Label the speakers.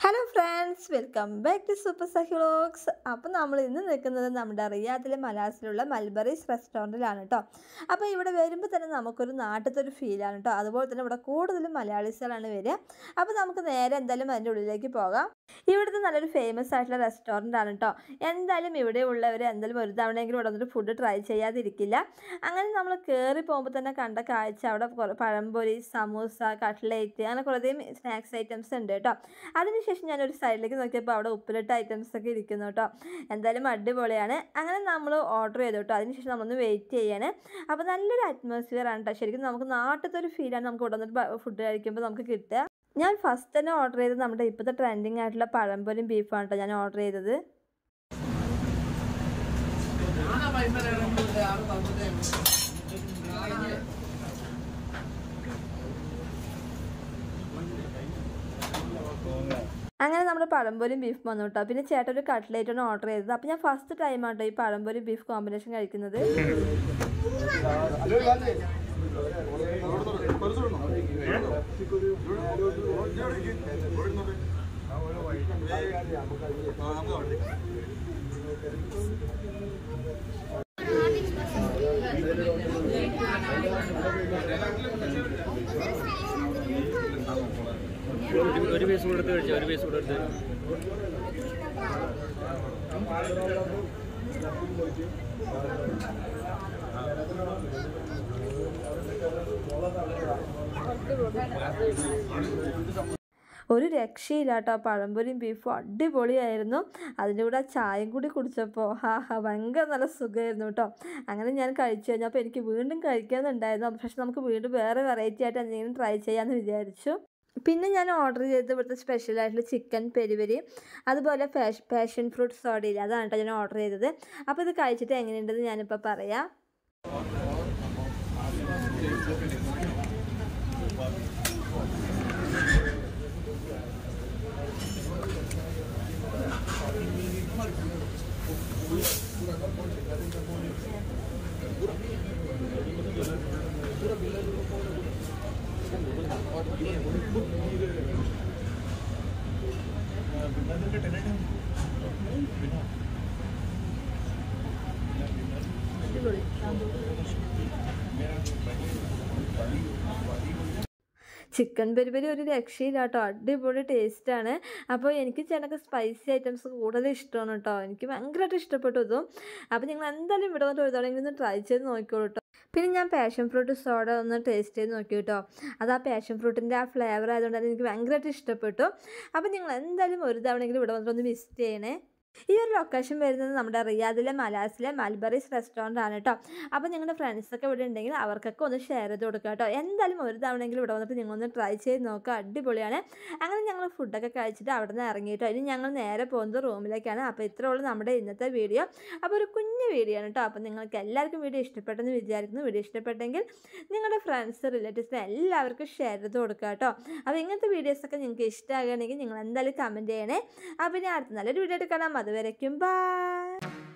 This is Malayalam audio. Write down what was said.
Speaker 1: hello friends welcome back to super Sahi vlogs അപ്പോൾ നമ്മൾ ഇന്ന് നിൽക്കുന്നത് നമ്മുടെ റിയാദിലെ മലാസിലുള്ള മൽബറീസ് റെസ്റ്റോറൻറ്റിലാണ് കേട്ടോ അപ്പോൾ ഇവിടെ വരുമ്പോൾ തന്നെ നമുക്കൊരു നാട്ടിലത്തെ ഒരു ഫീലാണ് കേട്ടോ അതുപോലെ തന്നെ ഇവിടെ കൂടുതലും മലയാളീസുകളാണ് വരിക അപ്പോൾ നമുക്ക് നേരെ എന്തായാലും അതിൻ്റെ ഉള്ളിലേക്ക് പോകാം ഇവിടുത്തെ നല്ലൊരു ഫേമസ് ആയിട്ടുള്ള റെസ്റ്റോറൻ്റ് ആണ് കേട്ടോ എന്തായാലും ഇവിടെ ഉള്ളവർ എന്തായാലും ഒരു തവണയെങ്കിലും ഇവിടെ വന്നിട്ട് ഫുഡ് ട്രൈ ചെയ്യാതിരിക്കില്ല അങ്ങനെ നമ്മൾ കയറി പോകുമ്പോൾ തന്നെ കണ്ട കാഴ്ച അവിടെ കുറേ പഴംപൊരി സമൂസ കട്ട്ലേറ്റ് അങ്ങനെ കുറേ സ്നാക്സ് ഐറ്റംസ് ഉണ്ട് കേട്ടോ അതിനുശേഷം ഞാനൊരു സൈഡിലേക്ക് നോക്കിയപ്പോൾ അവിടെ ഉപ്പിലിട്ട ഐറ്റംസ് ഒക്കെ ഇരിക്കുന്നു കേട്ടോ എന്തായാലും അടിപൊളിയാണ് അങ്ങനെ നമ്മൾ ഓർഡർ ചെയ്തു കേട്ടോ അതിനുശേഷം നമ്മളൊന്ന് വെയിറ്റ് ചെയ്യാണ് അപ്പോൾ നല്ലൊരു അറ്റ്മോസ്ഫിയർ ആണ് കേട്ടോ ശരിക്കും നമുക്ക് നാട്ടിലത്തെ ഒരു ഫീലാണ് നമുക്ക് ഇവിടെ വന്നിട്ട് ഫുഡ് കഴിക്കുമ്പോൾ നമുക്ക് കിട്ടുക ഞാൻ ഫസ്റ്റ് തന്നെ ഓർഡർ ചെയ്തത് നമ്മുടെ ഇപ്പോഴത്തെ ട്രെൻഡിങ് ആയിട്ടുള്ള പഴംപൊരിയും ബീഫാണ് കേട്ടോ ഞാൻ ഓർഡർ ചെയ്തത് അങ്ങനെ നമ്മുടെ പഴംപൊരിയും ബീഫ് വന്നു കേട്ടോ പിന്നെ ചേട്ടൻ ഒരു കട്ട്ലേറ്റാണ് ഓർഡർ ചെയ്തത് അപ്പോൾ ഞാൻ ഫസ്റ്റ് ടൈം ആട്ടോ ഈ പഴംപൊരി ബീഫ് കോമ്പിനേഷൻ കഴിക്കുന്നത്
Speaker 2: ഒരു പീസ് കൊടുത്ത് കഴിച്ചു ഒരു പീസ് കൊടുത്ത്
Speaker 1: ഒരു രക്ഷയില്ല കേട്ടോ പഴംപൊരിയും ബീഫും അടിപൊളിയായിരുന്നു അതിൻ്റെ കൂടെ ആ ചായയും കൂടി കുടിച്ചപ്പോൾ ഹാ ഹാ ഭയങ്കര നല്ല സുഖമായിരുന്നു കേട്ടോ അങ്ങനെ ഞാൻ കഴിച്ചു കഴിഞ്ഞപ്പോൾ എനിക്ക് വീണ്ടും കഴിക്കാമെന്നുണ്ടായിരുന്നു പക്ഷെ നമുക്ക് വീണ്ടും വേറെ വെറൈറ്റി ആയിട്ട് എന്തെങ്കിലും ട്രൈ ചെയ്യാമെന്ന് വിചാരിച്ചു പിന്നെ ഞാൻ ഓർഡർ ചെയ്തത് ഇവിടുത്തെ സ്പെഷ്യൽ ആയിട്ടുള്ള ചിക്കൻ പെരിപെരി അതുപോലെ പാഷ് പാഷൻ ഫ്രൂട്ട് സോഡയില്ല അതാണ് കേട്ടോ ഞാൻ ഓർഡർ ചെയ്തത് അപ്പോൾ ഇത് കഴിച്ചിട്ട് എങ്ങനെയുണ്ടെന്ന് ഞാനിപ്പോൾ പറയാം ചിക്കൻ പെരിപെരി ഒരു രക്ഷയില്ല കേട്ടോ അടിപൊളി ടേസ്റ്റാണ് അപ്പോൾ എനിക്ക് ചിലക്ക് സ്പൈസി ഐറ്റംസ് കൂടുതൽ ഇഷ്ടമാണ് കേട്ടോ എനിക്ക് ഭയങ്കരമായിട്ട് ഇഷ്ടപ്പെട്ടു ഇതും അപ്പോൾ നിങ്ങൾ എന്തായാലും ഇവിടെ വന്നിട്ട് ഒരു തവണ ഒന്ന് ട്രൈ ചെയ്ത് നോക്കിക്കോളൂ കേട്ടോ പിന്നെ ഞാൻ പാഷൻ ഫ്രൂട്ട് സോഡ ഒന്ന് ടേസ്റ്റ് ചെയ്ത് നോക്കി കേട്ടോ അത് ആ പാഷൻ ഫ്രൂട്ടിൻ്റെ ആ ഫ്ലേവർ ആയതുകൊണ്ട് തന്നെ എനിക്ക് ഭയങ്കരമായിട്ട് ഇഷ്ടപ്പെട്ടു അപ്പോൾ നിങ്ങൾ എന്തായാലും ഒരു തവണയെങ്കിലും ഇവിടെ വന്നിട്ട് ഒന്ന് വിസിറ്റ് ചെയ്യണേ ഈ ഒരു ലൊക്കേഷൻ വരുന്നത് നമ്മുടെ റിയാദിലെ മലാസിലെ മൽബറീസ് റെസ്റ്റോറൻ്റ് ആണ് കേട്ടോ അപ്പോൾ നിങ്ങളുടെ ഫ്രണ്ട്സൊക്കെ ഇവിടെ ഉണ്ടെങ്കിൽ അവർക്കൊക്കെ ഒന്ന് ഷെയർ ചെയ്ത് കൊടുക്കുക കേട്ടോ എന്തായാലും ഒരു തവണയെങ്കിലും ഇവിടെ വന്നിട്ട് നിങ്ങളൊന്ന് ട്രൈ ചെയ്ത് നോക്കുക അടിപൊളിയാണ് അങ്ങനെ ഞങ്ങൾ ഫുഡൊക്കെ കഴിച്ചിട്ട് അവിടെ നിന്ന് ഇറങ്ങിയിട്ടോ ഇനി ഞങ്ങൾ നേരെ പോകുന്നത് റൂമിലേക്കാണ് അപ്പോൾ ഇത്രേ ഉള്ളൂ നമ്മുടെ ഇന്നത്തെ വീഡിയോ അപ്പോൾ ഒരു കുഞ്ഞു വീഡിയോ ആണ് കേട്ടോ അപ്പോൾ നിങ്ങൾക്ക് എല്ലാവർക്കും വീഡിയോ ഇഷ്ടപ്പെട്ടെന്ന് വിചാരിക്കുന്നു വീഡിയോ ഇഷ്ടപ്പെട്ടെങ്കിൽ നിങ്ങളുടെ ഫ്രണ്ട്സ് റിലേറ്റീവ്സിന് എല്ലാവർക്കും ഷെയർ ചെയ്ത് കൊടുക്കുക കേട്ടോ അപ്പോൾ ഇങ്ങനത്തെ വീഡിയോസൊക്കെ നിങ്ങൾക്ക് ഇഷ്ടമാകുകയാണെങ്കിൽ നിങ്ങൾ എന്തായാലും കമൻറ്റ് ചെയ്യണേ അപ്പോൾ ഇനി അടുത്ത നല്ലൊരു വീഡിയോ ആയിട്ട് കാണാം അതുവരയ്ക്കും ബൈ